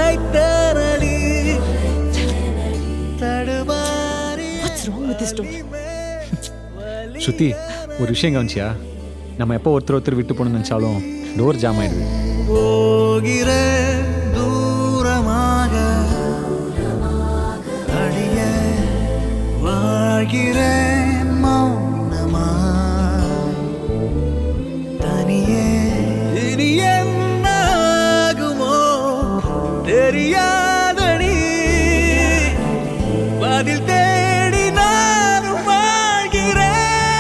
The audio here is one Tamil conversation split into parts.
அழைத்தனடி தடுமாறி What's wrong with this door? ஸ்ருதி ஒரு விஷயம் கவனிச்சியா நம்ம எப்போ ஒருத்தர் ஒருத்தர் விட்டு போகணும்னு நினச்சாலும் டோர் ஜாம் ஆயிடுது போகிறேன் தூரமாக அடிய வாழ்கிறேன் மௌனமாய் தனியே இனி என்னாகுமோ தெரியாதடி பதில் தேடி நானும் வாழ்கிறேன்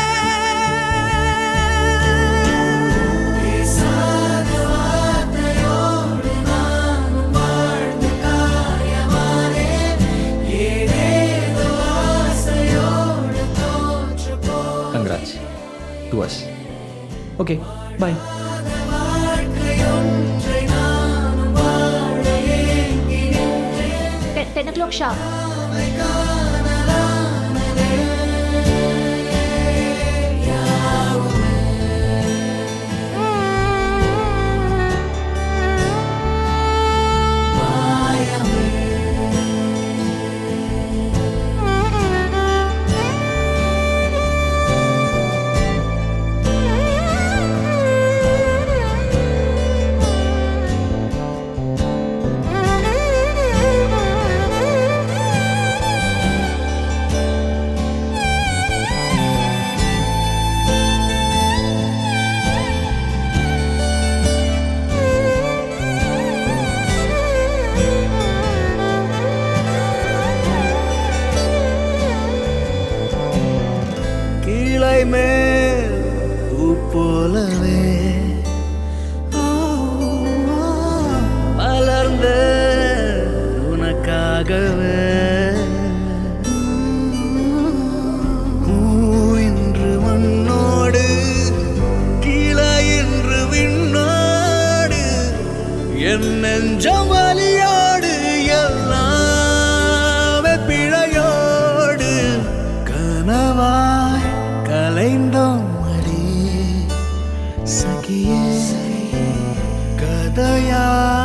congrats to us okay bye Ten, 10 o'clock sharp. கிளை மேல் பூ போலவே ஆ, மலர்ந்த உனக்காகவே பூ இன்று மண்ணோடு கிளை இன்று விண்ணோடு என் நெஞ்சம் வலியோடு எல்லாமே பிழையோடு கனவாய் கலைந்தோம் அடி சகியே கதையா